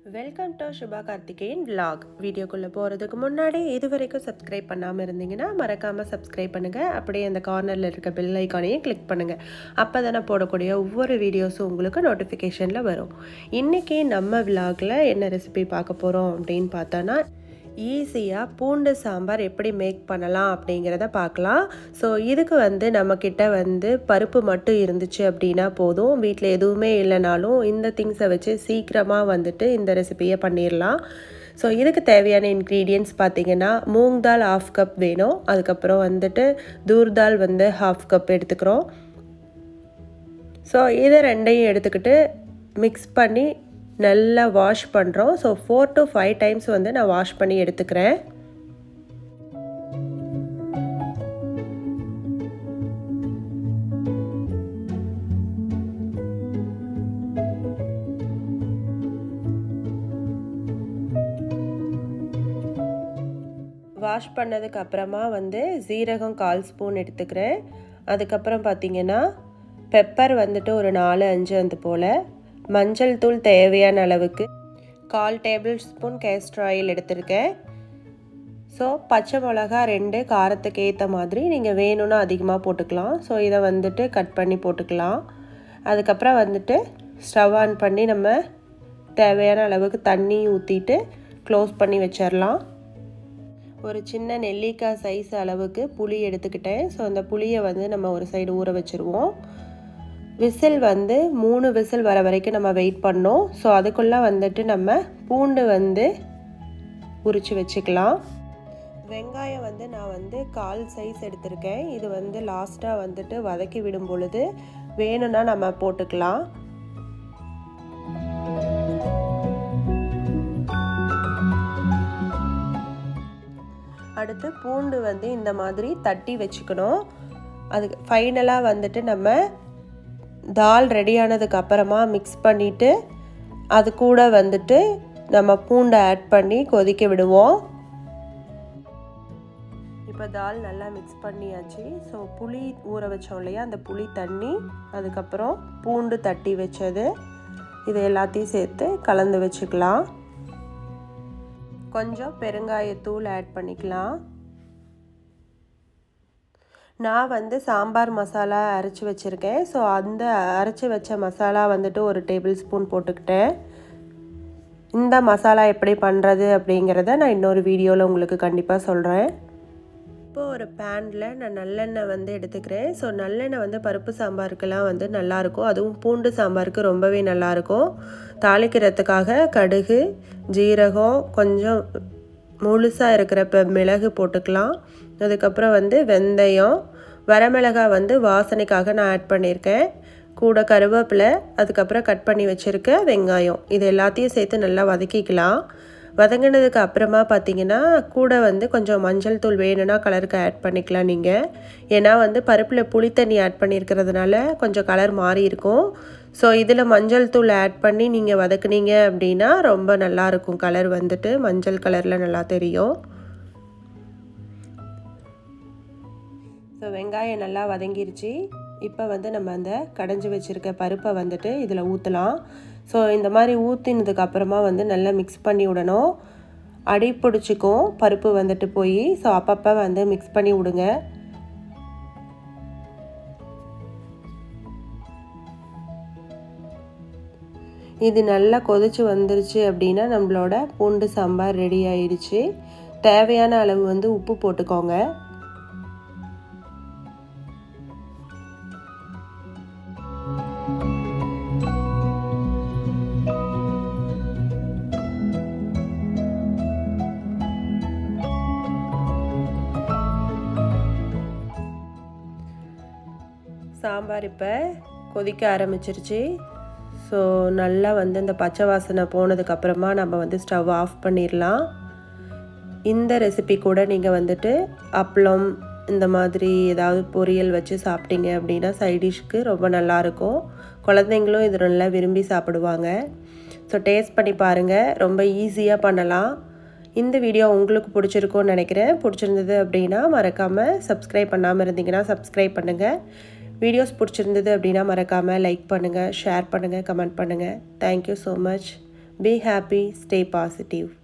welcome to Subha Karthikeyan vlog வீடியோக்குள்ளே போகிறதுக்கு முன்னாடி இது வரைக்கும் சப்ஸ்கிரைப் பண்ணாமல் இருந்தீங்கன்னா மறக்காமல் சப்ஸ்கிரைப் பண்ணுங்கள் அப்படியே அந்த கார்னரில் இருக்க பெல் ஐக்கானையும் கிளிக் பண்ணுங்கள் அப்போ தானே போடக்கூடிய ஒவ்வொரு வீடியோஸும் உங்களுக்கு நோட்டிஃபிகேஷனில் வரும் இன்றைக்கி நம்ம விலாகில் என்ன ரெசிபி பார்க்க போகிறோம் அப்படின்னு பார்த்தோன்னா ஈஸியாக பூண்டு சாம்பார் எப்படி மேக் பண்ணலாம் அப்படிங்கிறத பார்க்கலாம் ஸோ இதுக்கு வந்து நம்மக்கிட்ட வந்து பருப்பு மட்டும் இருந்துச்சு அப்படின்னா போதும் வீட்டில் எதுவுமே இல்லைனாலும் இந்த திங்ஸை வச்சு சீக்கிரமாக வந்துட்டு இந்த ரெசிபியை பண்ணிடலாம் ஸோ இதுக்கு தேவையான இன்க்ரீடியன்ட்ஸ் பார்த்தீங்கன்னா மூங் தால் ஹாஃப் கப் வேணும் அதுக்கப்புறம் வந்துட்டு தூர் தால் வந்து ஹாஃப் கப் எடுத்துக்கிறோம் ஸோ இதை ரெண்டையும் எடுத்துக்கிட்டு மிக்ஸ் பண்ணி நல்லா வாஷ் பண்ணுறோம் so four to five times வந்து நான் வாஷ் பண்ணி எடுத்துக்கிறேன் வாஷ் பண்ணதுக்கு அப்புறமா வந்து ஜீரகம் கால் ஸ்பூன் எடுத்துக்கிறேன் அதுக்கப்புறம் பார்த்தீங்கன்னா பெப்பர் வந்துட்டு ஒரு நாலு அஞ்சு அந்த போல் மஞ்சள் தூள் தேவையான அளவுக்கு கால் டேபிள் ஸ்பூன் கேஸ்டர் ஆயில் எடுத்திருக்கேன் ஸோ பச்சை மிளகா ரெண்டு காரத்துக்கு ஏற்ற மாதிரி நீங்கள் வேணும்னா அதிகமாக போட்டுக்கலாம் ஸோ இதை வந்துட்டு கட் பண்ணி போட்டுக்கலாம் அதுக்கப்புறம் வந்துட்டு ஸ்டவ் ஆன் பண்ணி நம்ம தேவையான அளவுக்கு தண்ணி ஊற்றிட்டு க்ளோஸ் பண்ணி வச்சிடலாம் ஒரு சின்ன நெல்லிக்காய் சைஸ் அளவுக்கு புளி எடுத்துக்கிட்டேன் ஸோ அந்த புளியை வந்து நம்ம ஒரு சைடு ஊற வச்சுருவோம் விசில் வந்து மூணு விசில் வர வரைக்கும் நம்ம வெயிட் பண்ணோம் ஸோ அதுக்குள்ளே வந்துட்டு நம்ம பூண்டு வந்து உரித்து வச்சுக்கலாம் வெங்காயம் வந்து நான் வந்து கால் சைஸ் எடுத்திருக்கேன் இது வந்து லாஸ்ட்டாக வந்துட்டு வதக்கி விடும் பொழுது வேணும்னா நம்ம போட்டுக்கலாம் அடுத்து பூண்டு வந்து இந்த மாதிரி தட்டி வச்சுக்கணும் அதுக்கு ஃபைனலாக வந்துட்டு நம்ம தால் ரெடியானதுக்கு அப்புறமா மிக்ஸ் பண்ணிவிட்டு அது கூட வந்துட்டு நம்ம பூண்டை ஆட் பண்ணி கொதிக்க விடுவோம் இப்போ தால் நல்லா மிக்ஸ் பண்ணியாச்சு ஸோ புளி ஊற வச்சோம் இல்லையா அந்த புளி தண்ணி அதுக்கப்புறம் பூண்டு தட்டி வச்சது இது எல்லாத்தையும் சேர்த்து கலந்து வச்சுக்கலாம் கொஞ்சம் பெருங்காயத்தூள் ஆட் பண்ணிக்கலாம் நான் வந்து சாம்பார் மசாலா அரைச்சி வச்சுருக்கேன் ஸோ அந்த அரைச்சி வச்ச மசாலா வந்துட்டு ஒரு டேபிள் ஸ்பூன் போட்டுக்கிட்டேன் இந்த மசாலா எப்படி பண்ணுறது அப்படிங்கிறத நான் இன்னொரு வீடியோவில் உங்களுக்கு கண்டிப்பாக சொல்கிறேன் இப்போ ஒரு பேனில் நான் நல்லெண்ணெய் வந்து எடுத்துக்கிறேன் ஸோ நல்லெண்ணெய் வந்து பருப்பு சாம்பாருக்கெல்லாம் வந்து நல்லாயிருக்கும் அதுவும் பூண்டு சாம்பாருக்கு ரொம்பவே நல்லாயிருக்கும் தாளிக்கிறதுக்காக கடுகு ஜீரகம் கொஞ்சம் முழுசாக இருக்கிற இப்போ மிளகு போட்டுக்கலாம் அதுக்கப்புறம் வந்து வெந்தயம் வரமிளகாய் வந்து வாசனைக்காக நான் ஆட் பண்ணியிருக்கேன் கூட கருவேப்பிலை அதுக்கப்புறம் கட் பண்ணி வச்சுருக்க வெங்காயம் இது எல்லாத்தையும் சேர்த்து நல்லா வதக்கிக்கலாம் வதங்கினதுக்கு அப்புறமா பார்த்தீங்கன்னா கூட வந்து கொஞ்சம் மஞ்சள் தூள் வேணும்னா கலருக்கு ஆட் பண்ணிக்கலாம் நீங்கள் ஏன்னா வந்து பருப்பில் புளி தண்ணி ஆட் பண்ணியிருக்கிறதுனால கொஞ்சம் கலர் மாறி இருக்கும் ஸோ இதில் மஞ்சள் தூள் ஆட் பண்ணி நீங்கள் வதக்குனீங்க அப்படின்னா ரொம்ப நல்லாயிருக்கும் கலர் வந்துட்டு மஞ்சள் கலரில் நல்லா தெரியும் ஸோ வெங்காயம் நல்லா வதங்கிருச்சு இப்போ வந்து நம்ம அந்த கடைஞ்சி வச்சுருக்க பருப்பை வந்துட்டு இதில் ஊற்றலாம் ஸோ இந்த மாதிரி ஊற்றினதுக்கு அப்புறமா வந்து நல்லா மிக்ஸ் பண்ணி விடணும் அடி பிடிச்சிக்கும் பருப்பு வந்துட்டு போய் ஸோ அப்பப்போ வந்து மிக்ஸ் பண்ணி விடுங்க இது நல்லா கொதிச்சு வந்துருச்சு அப்படின்னா நம்மளோட பூண்டு சாம்பார் ரெடி ஆயிடுச்சு தேவையான அளவு வந்து உப்பு போட்டுக்கோங்க சாம்பார் இப்போ கொதிக்க ஆரம்பிச்சிருச்சு ஸோ நல்லா வந்து இந்த பச்சை வாசனை போனதுக்கப்புறமா நம்ம வந்து ஸ்டவ் ஆஃப் பண்ணிடலாம் இந்த ரெசிபி கூட நீங்கள் வந்துட்டு அப்பளம் இந்த மாதிரி ஏதாவது பொரியல் வச்சு சாப்பிட்டீங்க அப்படின்னா சைடிஷ்க்கு ரொம்ப நல்லாயிருக்கும் குழந்தைங்களும் இது நல்லா விரும்பி சாப்பிடுவாங்க ஸோ டேஸ்ட் பண்ணி பாருங்கள் ரொம்ப ஈஸியாக பண்ணலாம் இந்த வீடியோ உங்களுக்கு பிடிச்சிருக்கும்னு நினைக்கிறேன் பிடிச்சிருந்தது அப்படின்னா மறக்காமல் சப்ஸ்கிரைப் பண்ணாமல் இருந்தீங்கன்னா சப்ஸ்கிரைப் பண்ணுங்கள் வீடியோஸ் பிடிச்சிருந்தது அப்படின்னா மறக்காமல் லைக் பண்ணுங்கள் ஷேர் பண்ணுங்கள் கமெண்ட் பண்ணுங்கள் thank you so much be happy stay positive